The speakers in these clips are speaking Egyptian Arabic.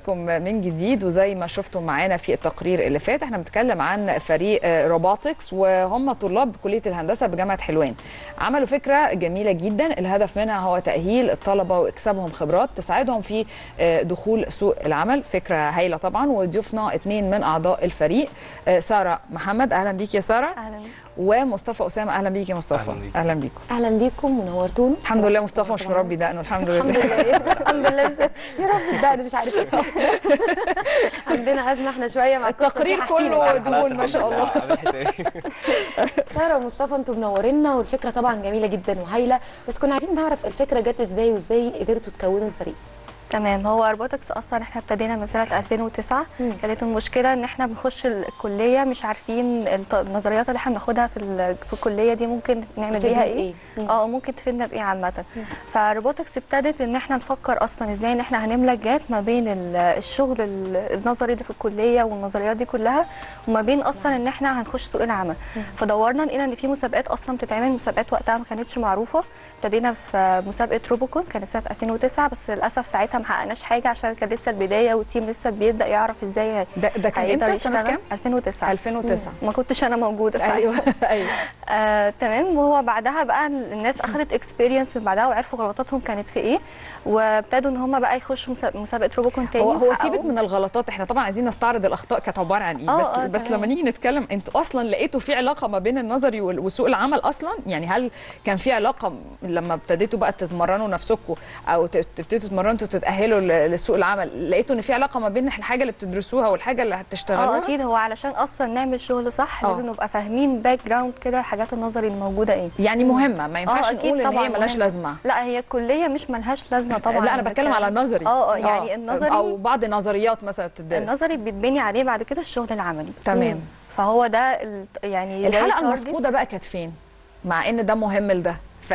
بحضراتكم من جديد وزي ما شفتم معانا في التقرير اللي فات احنا بنتكلم عن فريق آه، روبوتكس وهم طلاب كليه الهندسه بجامعه حلوان عملوا فكره جميله جدا الهدف منها هو تاهيل الطلبه واكسابهم خبرات تساعدهم في آه، دخول سوق العمل فكره هايله طبعا وضيوفنا اثنين من اعضاء الفريق آه، ساره محمد اهلا بيك يا ساره اهلا ومصطفى اسامه اهلا بيك يا مصطفى أهلاً بيك. اهلا بيكم اهلا بيكم ونورتونا الحمد لله مصطفى مش مربي دقنه الحمد الحمد لله لله الحمد لله مش... يا رب ده مش عارف ايه عندنا ازمه احنا شويه مع القصة دي، التقرير هحكي كله لك. دهون ما شاء الله ساره ومصطفى انتوا منورينا والفكره طبعا جميله جدا وهايله بس كنا عايزين نعرف الفكره جت ازاي وازاي قدرتوا تكونوا الفريق تمام هو روبوتكس اصلا احنا ابتدينا من سنه 2009 مم. كانت المشكله ان احنا بنخش الكليه مش عارفين الط- النظريات اللي احنا بناخدها في ال- في الكليه دي ممكن نعمل تفيدنا بيها بإيه؟ ايه مم. اه ممكن تفيدنا بايه عامه فروبوتكس ابتدت ان احنا نفكر اصلا ازاي ان احنا هنملى جات ما بين ال- الشغل ال- النظري اللي في الكليه والنظريات دي كلها وما بين اصلا ان احنا هنخش سوق العمل فدورنا لقينا ان في مسابقات اصلا بتتعمل مسابقات وقتها ما كانتش معروفه ابتدينا في مسابقه روبوكون كانت سنه 2009 بس للاسف ساعتها ما حققناش حاجه عشان كان لسه البدايه والتيم لسه بيبدا يعرف ازاي ده ده كان هيقدر امتى سنه يشتغل. كام 2009 2009 ما كنتش انا موجوده ساعتها ايوه ايوه آه، تمام وهو بعدها بقى الناس اخذت اكسبيرينس من بعدها وعرفوا غلطاتهم كانت في ايه وابتدوا ان هم بقى يخشوا مسا- مسابقه روبوكون تاني هو هو وحققوا- سيبك من الغلطات احنا طبعا عايزين نستعرض الاخطاء كانت عباره عن ايه آه، بس آه، بس تمام. لما نيجي نتكلم انتوا اصلا لقيتوا في علاقه ما بين النظري وال- وسوق العمل اصلا يعني هل كان في علاقه لما ابتديتوا بقى تتمرنوا نفسكم او ت- تبتدوا تتمرنوا انتوا تتاهلوا ل- لسوق العمل لقيتوا ان في علاقه ما بين الحاجه اللي بتدرسوها والحاجه اللي اه هتشتغلوها اكيد هو علشان اصلا نعمل شغل صح آه. لازم نبقى فاهمين باك جراوند كده الحاجات النظري الموجوده ايه يعني مهمه ما ينفعش أكيد نقول ان طبعاً هي ملهاش مهمة. لازمه لا هي الكليه مش ملهاش لازمه طبعا لا انا بتكلم على النظري اه اه يعني النظري او بعض النظريات مثلا بتدرس النظري بيتبني عليه بعد كده الشغل العملي تمام فهو ده ال- يعني زي الحلقه target. المفقوده بقى كانت فين مع ان ده مهم لده ف...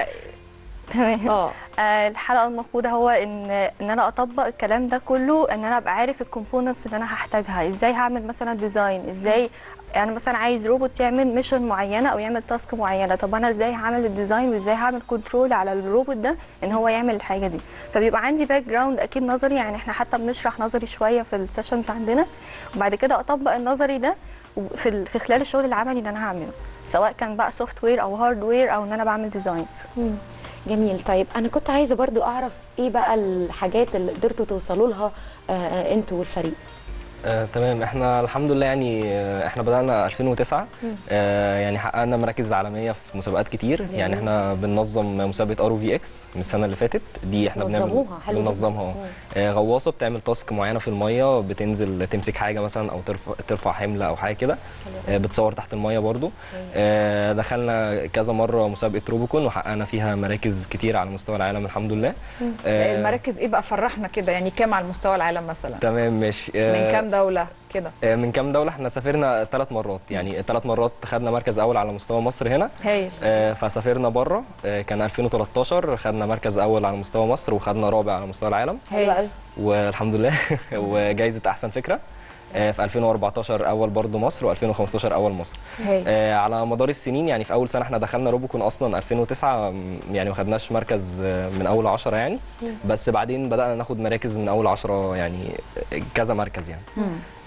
تمام اه آه، الحلقه المفقوده هو ان ان انا اطبق الكلام ده كله ان انا ابقى عارف الكومبوننتس اللي انا هحتاجها ازاي هعمل مثلا ديزاين ازاي انا مثلا عايز روبوت يعمل ميشن معينه او يعمل تاسك معينه طب انا ازاي هعمل الديزاين وازاي هعمل كنترول على الروبوت ده ان هو يعمل الحاجه دي فبيبقى عندي باك جراوند اكيد نظري يعني احنا حتى بنشرح نظري شويه في السيشنز عندنا وبعد كده اطبق النظري ده في ال- في خلال الشغل العملي اللي انا هعمله سواء كان بقى سوفت وير او هارد وير او ان انا بعمل ديزاينز مم. جميل طيب انا كنت عايزه برضو اعرف ايه بقى الحاجات اللي قدرتوا توصلوا لها آه، آه، انتوا والفريق آه، تمام احنا الحمد لله يعني آه، احنا بدأنا 2009 آه، يعني حققنا مراكز عالمية في مسابقات كتير جميل. يعني احنا بننظم مسابقة ار في اكس من السنة اللي فاتت دي احنا بنعمل نظموها، حلو جدا. بننظمها اه. مم. آه، غواصة بتعمل تاسك معينة في المية بتنزل تمسك حاجة مثلا او ترفع ترفع حمل او حاجة كده آه، بتصور تحت المية برضو آه، دخلنا كذا مرة مسابقة روبوكون وحققنا فيها مراكز كتير على مستوى العالم الحمد لله آه، المراكز ايه بقى فرحنا كده يعني كام على مستوى العالم مثلا تمام ماشي من آه، كام دوله كده آه، من كام دولة احنا سافرنا ثلاث مرات يعني ثلاث مرات خدنا مركز أول على مستوى مصر هنا هايل آه، فسافرنا بره آه، كان 2013 خدنا مركز أول على مستوى مصر وخدنا رابع على مستوى العالم حلو هايل قوي والحمد لله وجايزة أحسن فكرة آه، في 2014 أول برضو مصر و2015 أول مصر هايل آه، على مدار السنين يعني في أول سنة احنا دخلنا روبوكون أصلا 2009 م، يعني ما خدناش مركز آه، من أول 10 يعني بس بعدين بدأنا ناخد مراكز من أول 10 يعني آه، كذا مركز يعني مم.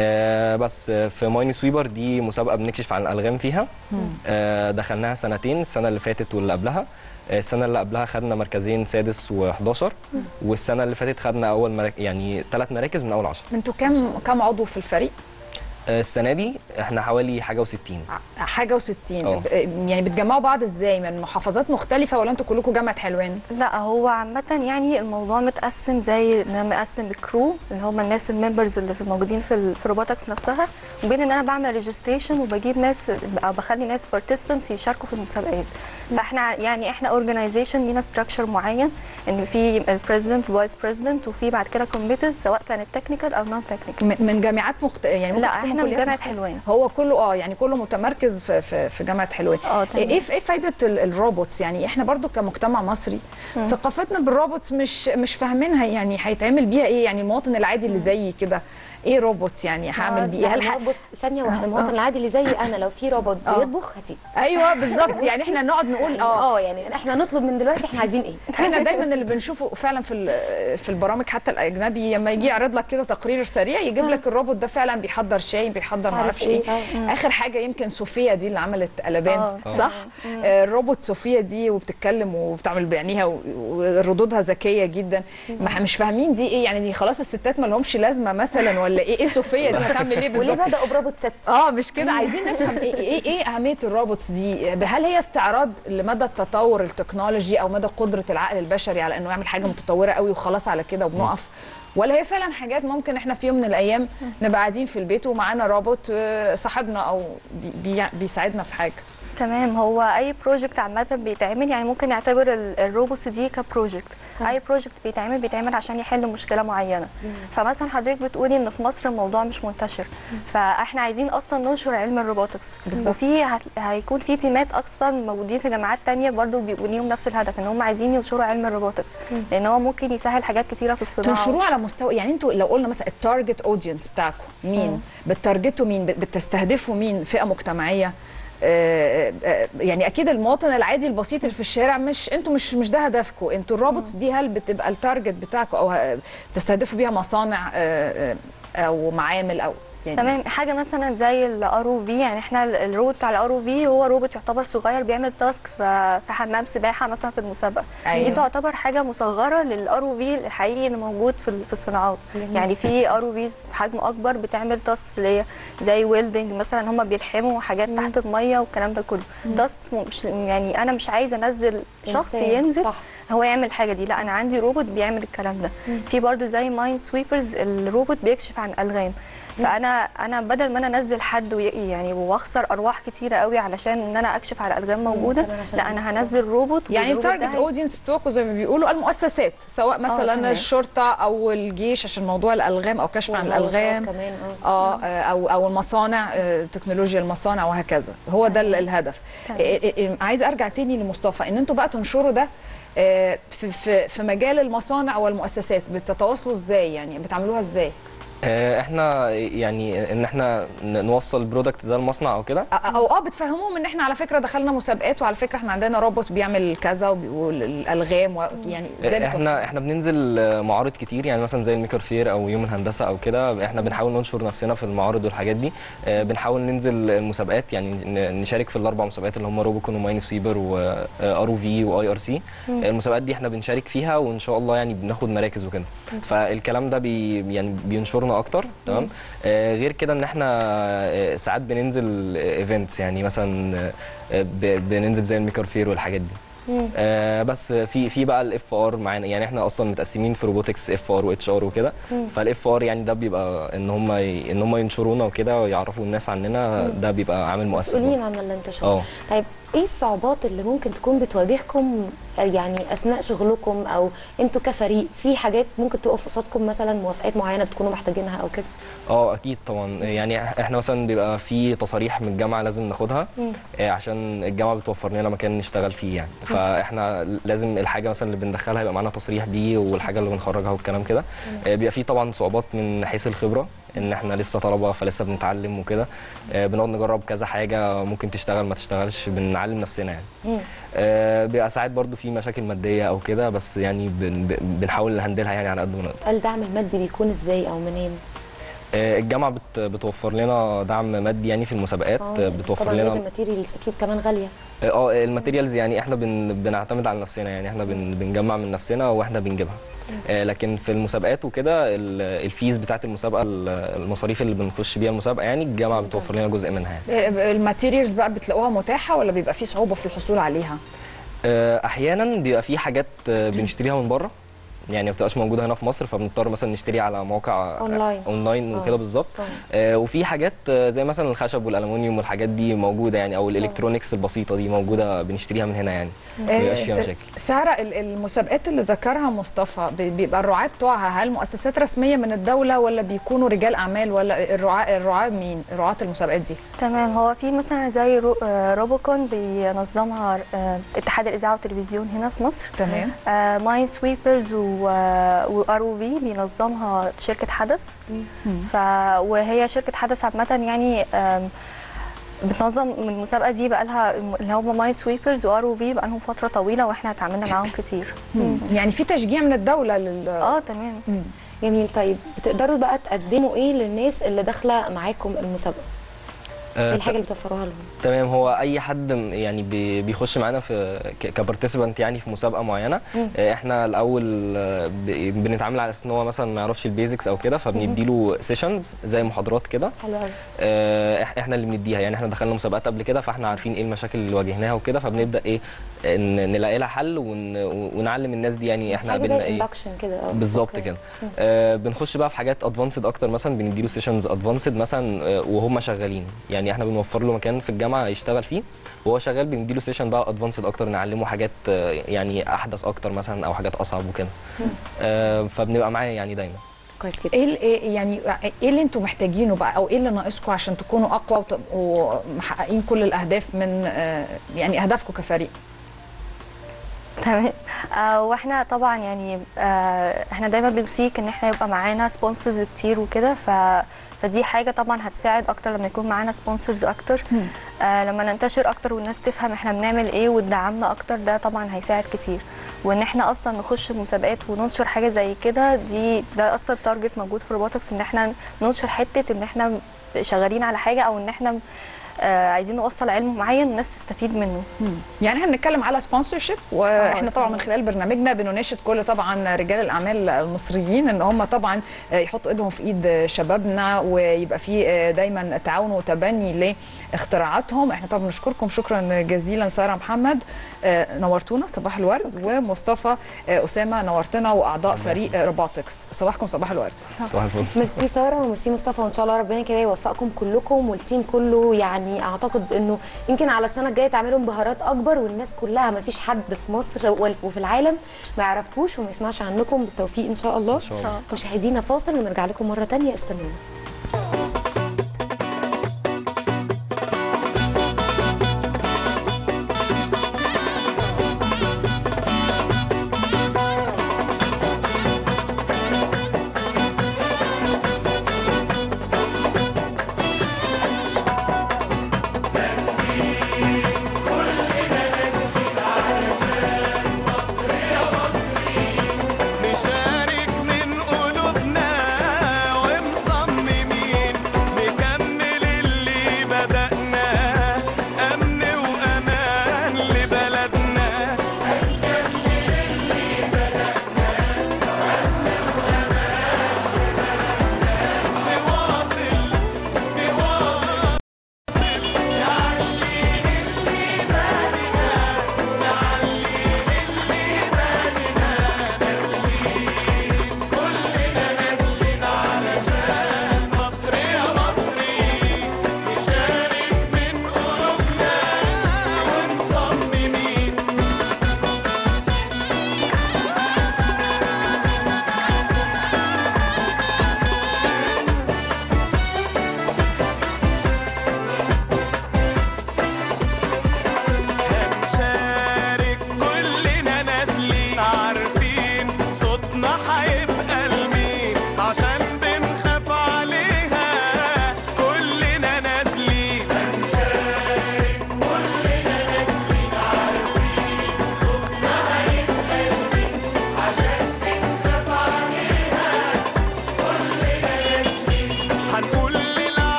آه بس آه، في مايني سويبر دي مسابقه بنكشف عن الالغام فيها مم. آه دخلناها سنتين السنه اللي فاتت واللي قبلها آه، السنه اللي قبلها خدنا مركزين سادس و11 والسنه اللي فاتت خدنا اول مرك... يعني ثلاث مراكز من اول 10 انتوا كام كام عضو في الفريق آه، السنه دي احنا حوالي حاجه و60 ع- حاجه و60 اه. يعني بتجمعوا بعض ازاي من محافظات مختلفه ولا انتوا كلكم جامعه حلوان لا هو عامة يعني الموضوع متقسم زي ان انا مقسم بكرو اللي هم الناس الممبرز اللي في موجودين في ال- في روبوتكس نفسها وبين ان انا بعمل ريجستريشن وبجيب ناس او بخلي ناس بارتيسيبنتس يشاركوا في المسابقات فاحنا يعني احنا اورجنايزيشن لينا ستراكشر معين ان في البريزيدنت والفايس بريزيدنت وفي بعد كده كوميتيز سواء كانت تكنيكال او نون تكنيكال م- من جامعات مخت... يعني ممكن لا تكونوا احنا من كليات جامعه مختلفة. حلوان هو كله اه يعني كله متمركز في في, في جامعه حلوان اه تمام. ايه ايه فايده ال- الروبوتس يعني احنا برضو كمجتمع مصري ثقافتنا بالروبوتس مش مش فاهمينها يعني هيتعمل بيها ايه يعني المواطن العادي اللي زيي كده ايه روبوت يعني هعمل بيه إيه؟ هل ح... يعني بص ثانيه واحده المواطن العادي اللي زي انا لو في روبوت آه. بيطبخ هتيجي ايوه بالظبط يعني احنا نقعد نقول اه اه يعني احنا نطلب من دلوقتي احنا عايزين ايه احنا دايما اللي بنشوفه فعلا في ال- في البرامج حتى الاجنبي لما يجي يعرض لك كده تقرير سريع يجيب لك الروبوت ده فعلا بيحضر شاي بيحضر مش عارف معرفش ايه إيه. اخر حاجه يمكن صوفيا دي اللي عملت قلبان آه. صح آه، الروبوت صوفيا دي وبتتكلم وبتعمل بعينيها و- وردودها ذكيه جدا ما احنا مش فاهمين دي ايه يعني دي خلاص الستات ما لهمش لازمه مثلا ولا ايه ايه صوفيا دي هتعمل ايه وليه بالظبط بداوا بروبوت ست اه مش كده عايزين نفهم ايه ايه ايه اهميه الروبوتس دي هل هي استعراض لمدى التطور التكنولوجي او مدى قدره العقل البشري على انه يعمل حاجه متطوره قوي وخلاص على كده وبنقف ولا هي فعلا حاجات ممكن احنا في يوم من الايام نبقى قاعدين في البيت ومعانا روبوت آه، صاحبنا او بي بي بيساعدنا في حاجه تمام هو اي بروجكت عامه بيتعمل يعني ممكن نعتبر ال- الروبوتس دي كبروجكت اي بروجكت بيتعمل بيتعمل عشان يحل مشكله معينه فمثلا حضرتك بتقولي ان في مصر الموضوع مش منتشر فاحنا عايزين اصلا ننشر علم الروبوتكس بالظبط. وفي هت- هيكون في تيمات اصلا موجودين في جامعات تانية برضو بيبقوا ليهم نفس الهدف ان هم عايزين ينشروا علم الروبوتكس لان هو ممكن يسهل حاجات كتيره في الصناعه تنشروه على مستوى يعني انتوا لو قلنا مثلا التارجت اودينس بتاعكم مين بتارجتوا مين بت- بتستهدفوا مين فئه مجتمعيه آه، آه، يعني اكيد المواطن العادي البسيط اللي في الشارع مش انتوا مش مش ده هدفكم انتوا الروبوتس دي هل بتبقى التارجت بتاعكم او ه- بتستهدفوا بيها مصانع آه، آه، او معامل او يعني تمام حاجه مثلا زي الار او في يعني احنا ال- الروبوت بتاع الار او في هو روبوت يعتبر صغير بيعمل تاسك في في حمام سباحه مثلا في المسابقه أيوة. دي تعتبر حاجه مصغره للار او في الحقيقي اللي موجود في ال- في الصناعات جميل. يعني في ار او فيز بحجم اكبر بتعمل تاسكس اللي هي زي ويلدنج مثلا هم بيلحموا حاجات تحت الميه والكلام ده كله تاسكس مش يعني انا مش عايزه انزل شخص إنسان. ينزل صح. هو يعمل الحاجه دي لا انا عندي روبوت بيعمل الكلام ده في برضو زي ماين سويبرز الروبوت بيكشف عن الغام فانا انا بدل ما انا انزل حد وي- يعني واخسر ارواح كتيره قوي علشان ان انا اكشف على الغام موجوده كمان عشان لا انا هنزل روبوت يعني والروبوت ده التارجت هي- اودينس بتوعكم زي ما بيقولوا المؤسسات سواء مثلا تمام. الشرطه او الجيش عشان موضوع الالغام او كشف عن والغواصات الالغام كمان اه اه او او المصانع آه، تكنولوجيا المصانع وهكذا هو ده ال- الهدف تمام. إيه- إيه- إيه، عايزه ارجع تاني لمصطفى ان انتوا بقى تنشروا ده آه، في في في مجال المصانع والمؤسسات بتتواصلوا ازاي يعني بتعملوها ازاي آه، احنا يعني ان احنا ن- نوصل البرودكت ده لمصنع او كده أ- او اه بتفهموهم ان احنا على فكره دخلنا مسابقات وعلى فكره احنا عندنا روبوت بيعمل كذا وبي- والالغام و- يعني ازاي احنا بتوصلوا؟ احنا بننزل آه، معارض كتير يعني مثلا زي الميكر فير او يوم الهندسه او كده احنا بنحاول ننشر نفسنا في المعارض والحاجات دي آه، بنحاول ننزل المسابقات يعني ن- نشارك في الاربع مسابقات اللي هم روبوكون وماين سويبر وار او في واي ار سي المسابقات دي احنا بنشارك فيها وان شاء الله يعني بناخد مراكز وكده فالكلام ده بي يعني بينشرنا اكتر تمام آه، غير كده ان احنا آه، ساعات بننزل ايفنتس يعني مثلا آه، ب- بننزل زي الميكر فير والحاجات دي آه بس في في بقى الاف ار معانا يعني احنا اصلا متقسمين في روبوتكس اف ار واتش ار وكده فالاف ار يعني ده بيبقى ان هم ي- ان هم ينشرونا وكده ويعرفوا الناس عننا ده بيبقى عامل مؤثر مسؤولين برضه. عن الانتشار اه طيب ايه الصعوبات اللي ممكن تكون بتواجهكم يعني اثناء شغلكم او انتوا كفريق في حاجات ممكن تقف قصادكم مثلا موافقات معينه بتكونوا محتاجينها او كده اه اكيد طبعا يعني احنا مثلا بيبقى في تصاريح من الجامعه لازم ناخدها آه، عشان الجامعه بتوفر لنا مكان نشتغل فيه يعني فاحنا لازم الحاجه مثلا اللي بندخلها يبقى معانا تصريح بيه والحاجه اللي بنخرجها والكلام كده آه، بيبقى في طبعا صعوبات من حيث الخبره ان احنا لسه طلبه فلسه بنتعلم وكده آه، بنقعد نجرب كذا حاجه ممكن تشتغل ما تشتغلش بنعلم نفسنا يعني آه، بيبقى ساعات برضو في مشاكل ماديه او كده بس يعني بن- بن- بنحاول نهندلها يعني على قد ما نقدر الدعم المادي بيكون ازاي او منين آه، الجامعه بت- بتوفر لنا دعم مادي يعني في المسابقات آه، آه، بتوفر طبعا لازم لنا ماتيريالز اكيد كمان غاليه اه الماتيريالز يعني احنا بن بنعتمد على نفسنا يعني احنا بن بنجمع من نفسنا واحنا بنجيبها آه، لكن في المسابقات وكده ال- الفيز بتاعت المسابقه ال- المصاريف اللي بنخش بيها المسابقه يعني الجامعه بتوفر لنا جزء منها يعني. آه، الماتيريالز بقى بتلاقوها متاحه ولا بيبقى في صعوبه في الحصول عليها آه، احيانا بيبقى في حاجات آه، بنشتريها من بره يعني ما بتبقاش موجوده هنا في مصر فبنضطر مثلا نشتري على موقع أونلاين. اونلاين آه. وكده بالظبط طبعا. آه، وفي حاجات آه، زي مثلا الخشب والالومنيوم والحاجات دي موجوده يعني او الالكترونيكس البسيطه دي موجوده بنشتريها من هنا يعني ما بيبقاش فيها آه، مشاكل ساره ال- المسابقات اللي ذكرها مصطفى بي- بيبقى الرعاة بتوعها هل مؤسسات رسميه من الدوله ولا بيكونوا رجال اعمال ولا الرعاة الرعاة مين رعاة المسابقات دي تمام هو في مثلا زي رو- آه، روبوكون بينظمها آه، اتحاد الاذاعه والتلفزيون هنا في مصر تمام ماين سويبرز وار او في بينظمها شركه حدث ف وهي شركه حدث عامه يعني آم، بتنظم المسابقه دي بقى لها اللي هم ماين سويبرز وار او في بقى لهم فتره طويله واحنا اتعاملنا معاهم كتير يعني في تشجيع من الدوله لل اه تمام جميل طيب بتقدروا بقى تقدموا ايه للناس اللي داخله معاكم المسابقه ايه آه، الحاجه اللي بتوفروها لهم تمام هو اي حد م- يعني بي- بيخش معانا في كبارتيسيبانت يعني في مسابقه معينه آه، احنا الاول آه، ب- بنتعامل على اساس ان هو مثلا ما يعرفش البيزكس او كده فبنديله سيشنز زي محاضرات كده حلو قوي آه، إح- احنا اللي بنديها يعني احنا دخلنا مسابقات قبل كده فاحنا عارفين ايه المشاكل اللي واجهناها وكده فبنبدا ايه ن- نلاقي لها حل ون- ونعلم الناس دي يعني احنا حاجه قابلنا زي ايه اندكشن كده اه بالظبط أوكي. كده آه بنخش بقى في حاجات ادفانسد اكتر مثلا بنديله سيشنز ادفانسد مثلا آه وهم شغالين يعني احنا بنوفر له مكان في الجامعه يشتغل فيه وهو شغال بنديله سيشن بقى ادفانسد اكتر نعلمه حاجات آه يعني احدث اكتر مثلا او حاجات اصعب وكده آه فبنبقى معاه يعني دايما كويس جدا ايه ال- إيه يعني ايه اللي انتم محتاجينه بقى او ايه اللي ناقصكم عشان تكونوا اقوى وتبقوا محققين كل الاهداف من آه، يعني اهدافكم كفريق تمام آه واحنا طبعا يعني آه احنا دايما بنسيك ان احنا يبقى معانا سبونسرز كتير وكده ف فدي حاجه طبعا هتساعد اكتر لما يكون معانا سبونسرز اكتر آه لما ننتشر اكتر والناس تفهم احنا بنعمل ايه وتدعمنا اكتر ده طبعا هيساعد كتير وان احنا اصلا نخش مسابقات وننشر حاجه زي كده دي ده اصلا تارجت موجود في روبوتكس ان احنا ننشر حته ان احنا شغالين على حاجه او ان احنا آه عايزين نوصل علم معين الناس تستفيد منه يعني احنا بنتكلم على سبونسرشيب واحنا آه، طبعا من خلال برنامجنا بنناشد كل طبعا رجال الاعمال المصريين ان هم طبعا آه، يحطوا ايدهم في ايد شبابنا ويبقى في آه، دايما تعاون وتبني لاختراعاتهم احنا طبعا بنشكركم شكرا جزيلا ساره محمد آه، نورتونا صباح الورد ومصطفى آه، اسامه نورتنا واعضاء فريق آه، روبوتكس صباحكم صباح الورد صباح الفل ميرسي ساره وميرسي مصطفى وان شاء الله ربنا كده يوفقكم كلكم والتيم كله يعني اعتقد انه يمكن على السنه الجايه تعملوا انبهارات اكبر والناس كلها ما فيش حد في مصر وال- وفي العالم ما يعرفكوش وما يسمعش عنكم بالتوفيق ان شاء الله إن شاء الله. مشاهدينا فاصل ونرجع لكم مره تانية استنونا